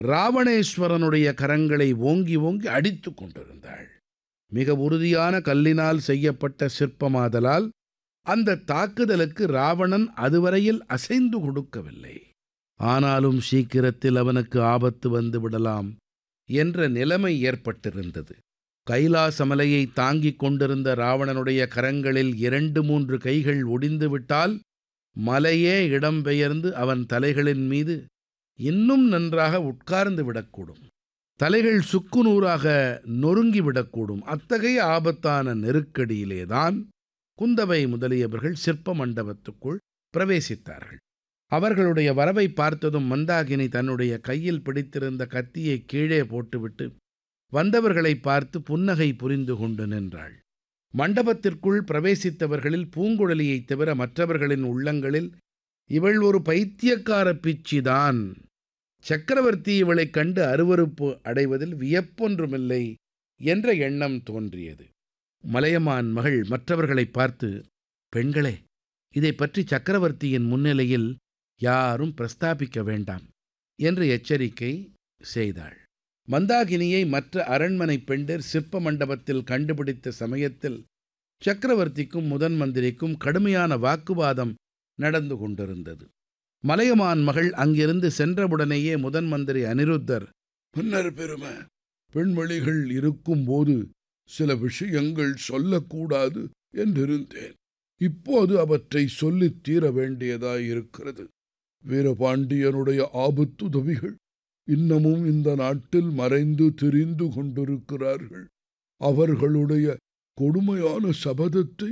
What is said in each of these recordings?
ராவணேஸ்வரனுடைய கரங்களை ஓங்கி ஓங்கி அடித்துக் கொண்டிருந்தாள் மிக உறுதியான கல்லினால் செய்யப்பட்ட சிற்பமாதலால் அந்த தாக்குதலுக்கு ராவணன் அதுவரையில் அசைந்து கொடுக்கவில்லை ஆனாலும் சீக்கிரத்தில் அவனுக்கு ஆபத்து வந்து விடலாம் என்ற நிலைமை ஏற்பட்டிருந்தது கைலாசமலையை தாங்கிக் கொண்டிருந்த ராவணனுடைய கரங்களில் இரண்டு மூன்று கைகள் ஒடிந்துவிட்டால் மலையே இடம்பெயர்ந்து அவன் தலைகளின் மீது இன்னும் நன்றாக உட்கார்ந்து விடக்கூடும் தலைகள் சுக்குநூறாக நொறுங்கிவிடக்கூடும் அத்தகைய ஆபத்தான நெருக்கடியிலேதான் குந்தவை முதலியவர்கள் சிற்ப மண்டபத்துக்குள் பிரவேசித்தார்கள் அவர்களுடைய வரவை பார்த்ததும் மந்தாகினி தன்னுடைய கையில் பிடித்திருந்த கத்தியை கீழே போட்டுவிட்டு வந்தவர்களை பார்த்து புன்னகை புரிந்து கொண்டு நின்றாள் மண்டபத்திற்குள் பிரவேசித்தவர்களில் பூங்குழலியைத் தவிர மற்றவர்களின் உள்ளங்களில் இவள் ஒரு பைத்தியக்கார பிச்சிதான் சக்கரவர்த்தி இவளைக் கண்டு அருவருப்பு அடைவதில் வியப்பொன்றுமில்லை என்ற எண்ணம் தோன்றியது மலையமான் மகள் மற்றவர்களை பார்த்து பெண்களே இதை பற்றி சக்கரவர்த்தியின் முன்னிலையில் யாரும் பிரஸ்தாபிக்க வேண்டாம் என்று எச்சரிக்கை செய்தாள் மந்தாகினியை மற்ற அரண்மனை பெண்டர் சிற்ப மண்டபத்தில் கண்டுபிடித்த சமயத்தில் சக்கரவர்த்திக்கும் முதன் மந்திரிக்கும் கடுமையான வாக்குவாதம் நடந்து கொண்டிருந்தது மலையமான் மகள் அங்கிருந்து சென்றவுடனேயே முதன் மந்திரி அனிருத்தர் மன்னர் பெருமை பெண்மொழிகள் இருக்கும்போது சில விஷயங்கள் சொல்லக்கூடாது என்றிருந்தேன் இப்போது அவற்றை சொல்லித் தீர வேண்டியதாயிருக்கிறது வீரபாண்டியனுடைய ஆபத்துதவிகள் இன்னமும் இந்த நாட்டில் மறைந்து திரிந்து கொண்டிருக்கிறார்கள் அவர்களுடைய கொடுமையான சபதத்தை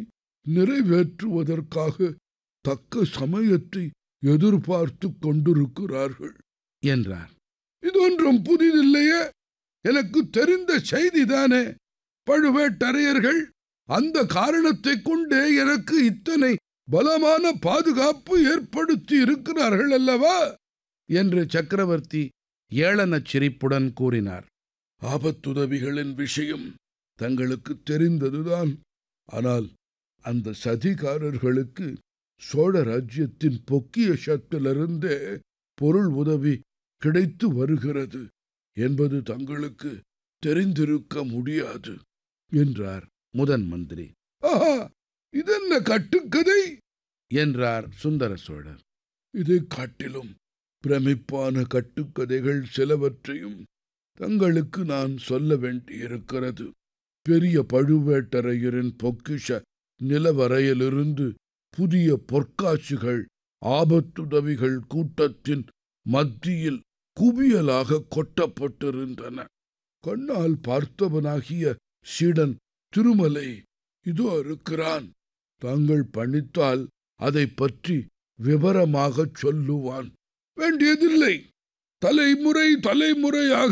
நிறைவேற்றுவதற்காக தக்க சமயத்தை எதிர்பார்த்து கொண்டிருக்கிறார்கள் என்றார் இதொன்றும் புதிதில்லையே எனக்கு தெரிந்த செய்திதானே பழுவேட்டரையர்கள் அந்த காரணத்தைக் கொண்டே எனக்கு இத்தனை பலமான பாதுகாப்பு ஏற்படுத்தி இருக்கிறார்கள் அல்லவா என்று சக்கரவர்த்தி ஏளனச் சிரிப்புடன் கூறினார் ஆபத்துதவிகளின் விஷயம் தங்களுக்கு தெரிந்ததுதான் ஆனால் அந்த சதிகாரர்களுக்கு சோழ ராஜ்யத்தின் பொக்கியஷத்திலிருந்தே பொருள் உதவி கிடைத்து வருகிறது என்பது தங்களுக்கு தெரிந்திருக்க முடியாது என்றார் முதன் மந்திரி ஆஹா இதென்ன கட்டுக்கதை என்றார் சுந்தர சோழர் இதைக் காட்டிலும் பிரமிப்பான கட்டுக்கதைகள் சிலவற்றையும் தங்களுக்கு நான் சொல்ல வேண்டியிருக்கிறது பெரிய பழுவேட்டரையரின் பொக்கிஷ நிலவரையிலிருந்து புதிய பொற்காட்சிகள் ஆபத்துதவிகள் கூட்டத்தின் மத்தியில் குவியலாக கொட்டப்பட்டிருந்தன கண்ணால் பார்த்தவனாகிய சீடன் திருமலை இதோ இருக்கிறான் தாங்கள் பணித்தால் அதை பற்றி விவரமாகச் சொல்லுவான் வேண்டியதில்லை தலைமுறை தலைமுறையாக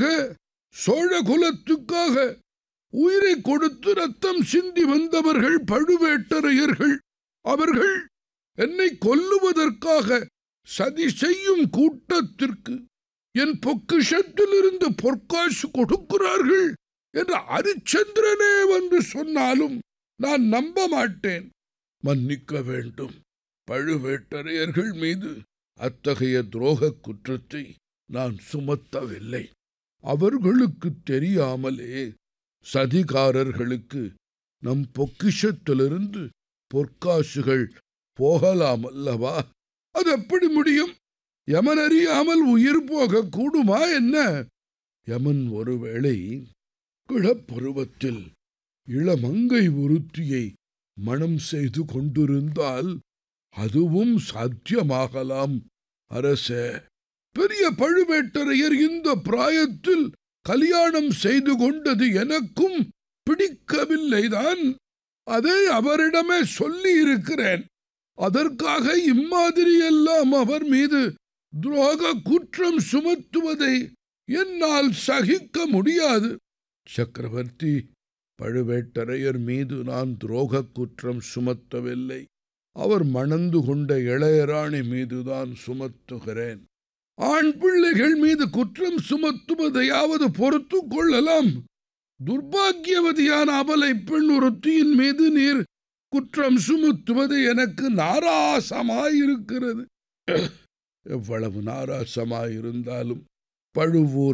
சோழ குலத்துக்காக உயிரை கொடுத்து ரத்தம் சிந்தி வந்தவர்கள் பழுவேட்டரையர்கள் அவர்கள் என்னை கொல்லுவதற்காக சதி செய்யும் கூட்டத்திற்கு என் பொக்கிஷத்திலிருந்து பொற்காசு கொடுக்கிறார்கள் என்று அரிச்சந்திரனே வந்து சொன்னாலும் நான் நம்ப மாட்டேன் மன்னிக்க வேண்டும் பழுவேட்டரையர்கள் மீது அத்தகைய துரோக குற்றத்தை நான் சுமத்தவில்லை அவர்களுக்கு தெரியாமலே சதிகாரர்களுக்கு நம் பொக்கிஷத்திலிருந்து பொற்காசுகள் போகலாம் அல்லவா அது எப்படி முடியும் யமன் அறியாமல் உயிர் போக கூடுமா என்ன யமன் ஒருவேளை கிழப்பருவத்தில் இளமங்கை ஒருத்தியை மணம் செய்து கொண்டிருந்தால் அதுவும் சாத்தியமாகலாம் அரசே பெரிய பழுவேட்டரையர் இந்த பிராயத்தில் கல்யாணம் செய்து கொண்டது எனக்கும் பிடிக்கவில்லைதான் அதை அவரிடமே சொல்லி இருக்கிறேன் அதற்காக இம்மாதிரியெல்லாம் அவர் மீது துரோக குற்றம் சுமத்துவதை என்னால் சகிக்க முடியாது சக்கரவர்த்தி பழுவேட்டரையர் மீது நான் துரோக குற்றம் சுமத்தவில்லை அவர் மணந்து கொண்ட இளையராணி மீதுதான் சுமத்துகிறேன் ஆண் பிள்ளைகள் மீது குற்றம் சுமத்துவதையாவது பொறுத்து கொள்ளலாம் துர்பாக்கியவதியான அபலை பெண் ஒருத்தியின் மீது நீர் குற்றம் சுமத்துவது எனக்கு நாராசமாயிருக்கிறது எவ்வளவு நாராசமாயிருந்தாலும் பழுவூர்